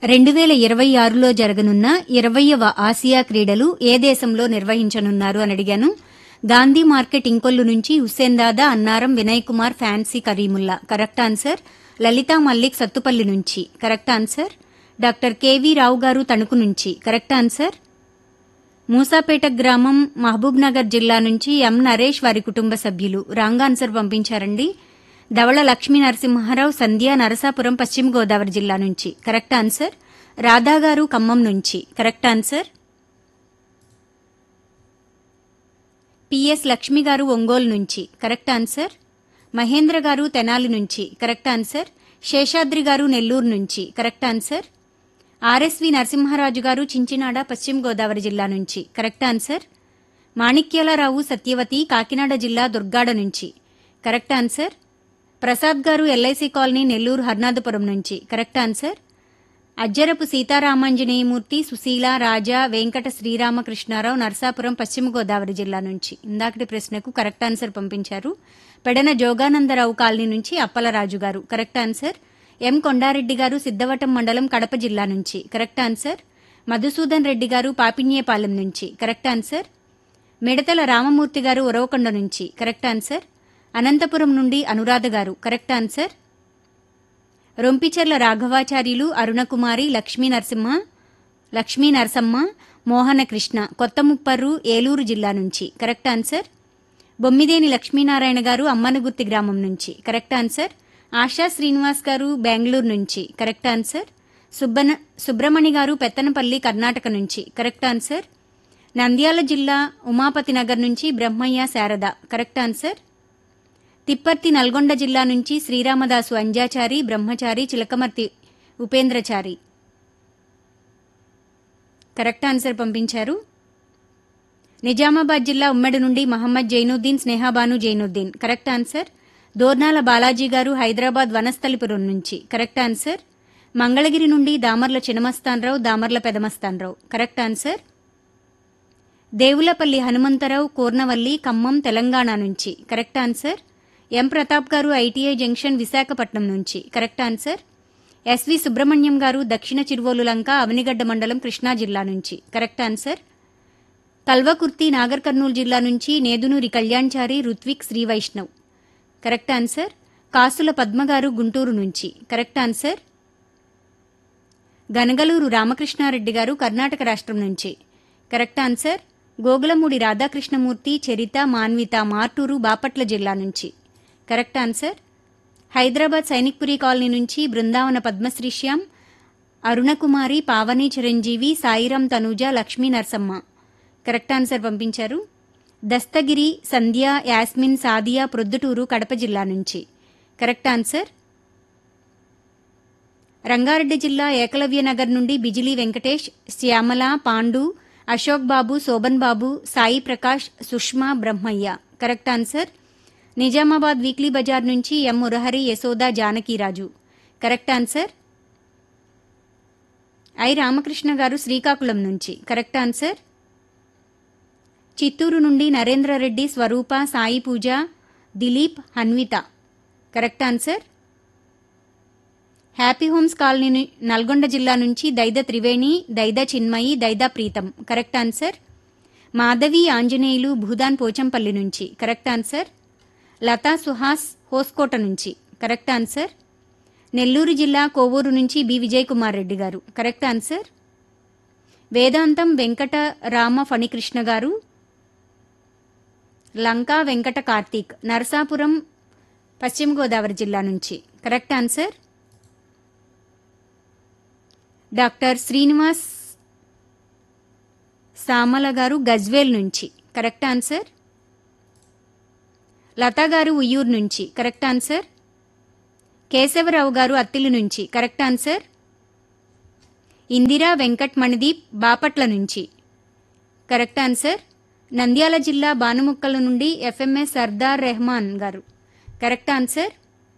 రెండు వేల ఇరవై ఆరులో జరగనున్న ఇరవయవ ఆసియా క్రీడలు ఏ దేశంలో నిర్వహించనున్నారు అని అడిగాను గాంధీ మార్కెట్ ఇంకొల్లు నుంచి Hussain Dada Annaram Vinay Kumar fancy Kareemulla correct answer Lalitha Mallik Sattupalli నుంచి correct answer doctor KV Rao గారు తణుకు నుంచి కరెక్ట్ ఆన్సర్ మూసాపేట గ్రామం మహబూబ్ నగర్ జిల్లా నుంచి ఎం నరేష్ వారి కుటుంబ సభ్యులు రాంగ్ ఆన్సర్ పంపించారండి ధవళ లక్ష్మీ నరసింహారావు సంధ్య నరసాపురం పశ్చిమ గోదావరి జిల్లా నుంచి కరెక్ట్ ఆన్సర్ రాధా గారు ఖమ్మం నుంచి కరెక్ట్ ఆన్సర్ పిఎస్ లక్ష్మి గారు ఒంగోలు నుంచి కరెక్ట్ ఆన్సర్ మహేంద్ర గారు తెనాలి నుంచి కరెక్ట్ ఆన్సర్ శేషాద్రి గారు నెల్లూరు నుంచి కరెక్ట్ ఆన్సర్ ఆర్ఎస్వి నరసింహరాజు గారు చించినాడ పశ్చిమ గోదావరి జిల్లా నుంచి కరెక్ట్ ఆన్సర్ మాణిక్యాలరావు సత్యవతి కాకినాడ జిల్లా దుర్గాడ నుంచి కరెక్ట్ ఆన్సర్ ప్రసాద్ గారు ఎల్ఐసి కాలనీ నెల్లూరు హర్నాథపురం నుంచి కరెక్ట్ ఆన్సర్ అజ్జరపు సీతారామాంజనేయమూర్తి సుశీల రాజా వెంకట శ్రీరామకృష్ణారావు నరసాపురం పశ్చిమ గోదావరి జిల్లా నుంచి ఇందాకటి ప్రశ్నకు కరెక్ట్ ఆన్సర్ పంపించారు పెడన జోగానందరావు కాలనీ నుంచి అప్పలరాజు గారు కరెక్ట్ ఆన్సర్ ఎం కొండారెడ్డి గారు సిద్ధవటం మండలం కడప జిల్లా నుంచి కరెక్ట్ ఆన్సర్ మధుసూదన్ రెడ్డి గారు పాపిన్యేపాలెం నుంచి కరెక్ట్ ఆన్సర్ మిడతల రామమూర్తి గారు ఉరవకొండ నుంచి కరెక్ట్ ఆన్సర్ అనంతపురం నుండి అనురాధ గారు కరెక్ట్ ఆన్సర్ రొంపిచెర్ల రాఘవాచార్యులు అరుణకుమారి లక్ష్మీ నరసింహ లక్ష్మీ నరసమ్మ మోహన కృష్ణ కొత్త ముప్పర్రు ఏలూరు జిల్లా నుంచి కరెక్ట్ ఆన్సర్ బొమ్మిదేని లక్ష్మీనారాయణ గారు అమ్మనగుత్తి గ్రామం నుంచి కరెక్ట్ ఆన్సర్ ఆశా శ్రీనివాస్ గారు బెంగళూరు నుంచి కరెక్ట్ ఆన్సర్ సుబ్బన సుబ్రమణి గారు పెత్తనపల్లి కర్ణాటక నుంచి కరెక్ట్ ఆన్సర్ నంద్యాల జిల్లా ఉమాపతి నగర్ నుంచి బ్రహ్మయ్య శారద కరెక్ట్ ఆన్సర్ తిప్పర్తి నల్గొండ జిల్లా నుంచి శ్రీరామదాసు అంజాచారి బ్రహ్మచారి చిలకమర్తి ఉపేంద్రచారి కరెక్ట్ ఆన్సర్ పంపించారు నిజామాబాద్ జిల్లా ఉమ్మడి నుండి మహమ్మద్ జైనుద్దీన్ స్నేహాబాను జైనుద్దీన్ కరెక్ట్ ఆన్సర్ దోర్నాల బాలాజీ గారు హైదరాబాద్ వనస్థలిపురం నుంచి కరెక్ట్ ఆన్సర్ మంగళగిరి నుండి దామర్ల చినమస్తాన్రావు దామర్ల పెదమస్తాన్రావు కరెక్ట్ ఆన్సర్ దేవులపల్లి హనుమంతరావు కోర్నవల్లి ఖమ్మం తెలంగాణ నుంచి కరెక్ట్ ఆన్సర్ ఎం ప్రతాప్ గారు ఐటీఐ జంక్షన్ విశాఖపట్నం నుంచి కరెక్ట్ ఆన్సర్ ఎస్వి సుబ్రహ్మణ్యం గారు దక్షిణ చిరువోలు లంక అవనిగడ్డ మండలం కృష్ణా జిల్లా నుంచి కరెక్ట్ ఆన్సర్ కల్వకుర్తి నాగర్ కర్నూలు జిల్లా నుంచి నేదునూరి కళ్యాణ్చారి రుత్విక్ శ్రీ వైష్ణవ్ కరెక్ట్ ఆన్సర్ కాసుల పద్మగారు గుంటూరు నుంచి కరెక్ట్ ఆన్సర్ గనగలూరు రామకృష్ణారెడ్డి గారు కర్ణాటక రాష్ట్రం నుంచి కరెక్ట్ ఆన్సర్ గోగులమూడి రాధాకృష్ణమూర్తి చరిత మాన్విత మార్టూరు బాపట్ల జిల్లా నుంచి correct answer Hyderabad Sainikpuri colony నుంచి బృందావన పద్మశ్రీశ్యాం అరుణకుమారి పావని చిరంజీవి సాయిరాం తనూజ లక్ష్మీ నరసమ్మ కరెక్ట్ ఆన్సర్ పంపించారు దస్తగిరి సంధ్య యాస్మిన్ సాదియా ప్రొద్దుటూరు కడప జిల్లా నుంచి కరెక్ట్ ఆన్సర్ రంగారెడ్డి జిల్లా ఏకలవ్య నగర్ నుండి Bijili Venkatesh Shyamala Pandu Ashok Babu Shoban Babu Sai Prakash Sushma Brahmaiah correct answer Nizamabad weekly bazaar నుంచి M Murahari Yashoda Janakiraju correct answer I Ramakrishna గారు శ్రీకాకుళం నుంచి కరెక్ట్ ఆన్సర్ చిత్తూరు నుండి Narendrareddy Swaroopa Sai Pooja Dileep Hanvitha correct answer happy homes colony Nalgonda జిల్లా నుంచి దైద త్రివేణి దైద చిన్మయి దైద ప్రీతం కరెక్ట్ ఆన్సర్ మాధవి ఆంజనేయులు భూదాన్ పోచంపల్లి నుంచి కరెక్ట్ ఆన్సర్ లతా సుహాస్ హోస్కోట నుంచి కరెక్ట్ ఆన్సర్ నెల్లూరు జిల్లా కోవూరు నుంచి బి విజయ్ కుమార్ రెడ్డి గారు కరెక్ట్ ఆన్సర్ వేదాంతం వెంకట రామ ఫణికృష్ణ గారు లంకా వెంకట కార్తీక్ నరసాపురం పశ్చిమ గోదావరి జిల్లా నుంచి correct answer doctor Srinivas Samala గారు గజ్వేల్ నుంచి కరెక్ట్ ఆన్సర్ లతా గారు ఉయ్యూరు నుంచి కరెక్ట్ ఆన్సర్ కేశవరావు గారు అత్తిలి నుంచి కరెక్ట్ ఆన్సర్ ఇందిరా వెంకట్ మణిదీప్ బాపట్ల నుంచి కరెక్ట్ ఆన్సర్ నంద్యాల జిల్లా బానుముక్కల నుండి ఎఫ్ఎంఎస్ సర్దార్ రెహమాన్ గారు కరెక్ట్ ఆన్సర్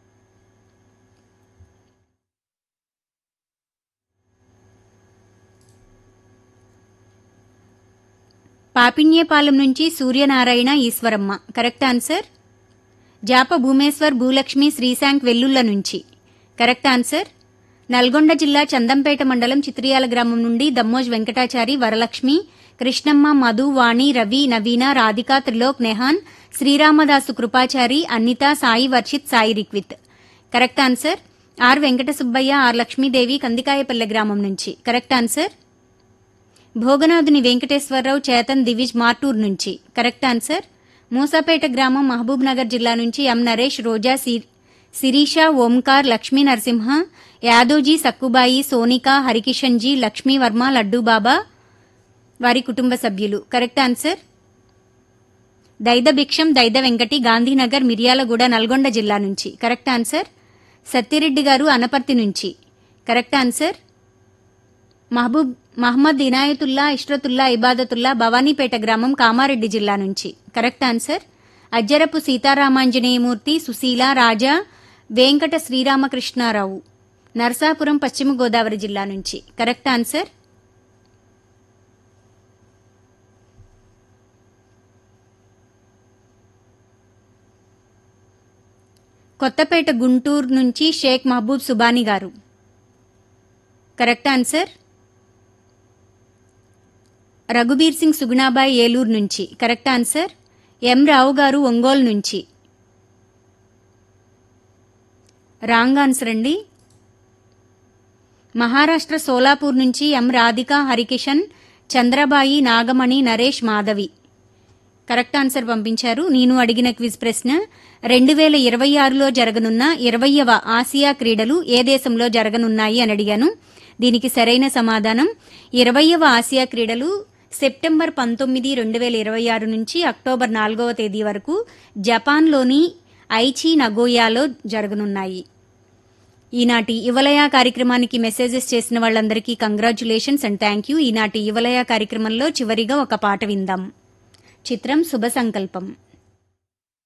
పాపిన్యపాలెం నుంచి సూర్యనారాయణ ఈశ్వరమ్మ కరెక్ట్ ఆన్సర్ జాప భూమేశ్వర్ భూలక్ష్మి శ్రీశాంక్ వెల్లుల్ల నుంచి కరెక్ట్ ఆన్సర్ నల్గొండ జిల్లా చందంపేట మండలం చిత్రియాల గ్రామం నుండి Dammoj Venkatachari Varalakshmi Krishnamma Madhu Vani Ravi Naveena Radhika Trilok Nehan Sriramadasu Krupachari Annitha Sai Varshith Sai Rikvith correct answer R Venkata Subbaiah R Lakshmidevi Kandikayapalle గ్రామం నుంచి కరెక్ట్ ఆన్సర్ భోగనాథుని వెంకటేశ్వరరావు చేతన్ దివిజ్ మార్టూర్ నుంచి కరెక్ట్ ఆన్సర్ మూసాపేట గ్రామం మహబూబ్ నగర్ జిల్లా నుంచి ఎం నరేష్ రోజా సి- శిరీష ఓంకార్ లక్ష్మీ నరసింహ యాదోజీ సక్కుబాయి సోనిక హరికిషన్జీ లక్ష్మీ వర్మ లడ్డూబాబా వారి కుటుంబ సభ్యులు కరెక్ట్ ఆన్సర్ దైద భిక్షం దైద వెంకటి గాంధీనగర్ మిర్యాలగూడ నల్గొండ జిల్లా నుంచి కరెక్ట్ ఆన్సర్ సత్తిరెడ్డి గారు అనపర్తి నుంచి కరెక్ట్ ఆన్సర్ మహబూబ్ మహమ్మద్ ఇనాయతుల్లా ఇష్రతుల్లా ఇబాదతుల్లా భవానీపేట గ్రామం కామారెడ్డి జిల్లా నుంచి కరెక్ట్ ఆన్సర్ అజ్జరపు సీతారామాంజనేయమూర్తి సుశీల రాజా వెంకట శ్రీరామకృష్ణారావు నరసాపురం పశ్చిమ గోదావరి జిల్లా నుంచి కరెక్ట్ ఆన్సర్ కొత్తపేట గుంటూరు నుంచి షేక్ మహబూబ్ సుబానీ గారు కరెక్ట్ ఆన్సర్ రఘుబీర్ సింగ్ సుగుణాబాయ్ ఏలూరు నుంచి కరెక్ట్ ఆన్సర్ ఎం రావు గారు ఒంగోలు నుంచి రాంగ్ ఆన్సర్ అండి మహారాష్ట్ర సోలాపూర్ నుంచి M Radhika Harikishan Chandrabai Nagamani Naresh Madhavi correct answer పంపించారు నేను అడిగిన క్విజ్ ప్రశ్న రెండు వేల ఇరవై ఆరులో జరగనున్న ఇరవయవ ఆసియా క్రీడలు ఏ దేశంలో జరగనున్నాయి అని అడిగాను దీనికి సరైన సమాధానం ఇరవయవ ఆసియా క్రీడలు సెప్టెంబర్ పంతొమ్మిది రెండు వేల ఇరవై ఆరు నుంచి అక్టోబర్ నాలుగవ తేదీ వరకు జపాన్లోని ఐచి నగోయాలో జరగనున్నాయి ఈనాటి యువలయ కార్యక్రమానికి మెసేజెస్ చేసిన వాళ్ళందరికీ కంగ్రాచులేషన్స్ అండ్ థ్యాంక్ యూ ఈనాటి యువలయ కార్యక్రమంలో చివరిగా ఒక పాట విందాం చిత్రం శుభ సంకల్పం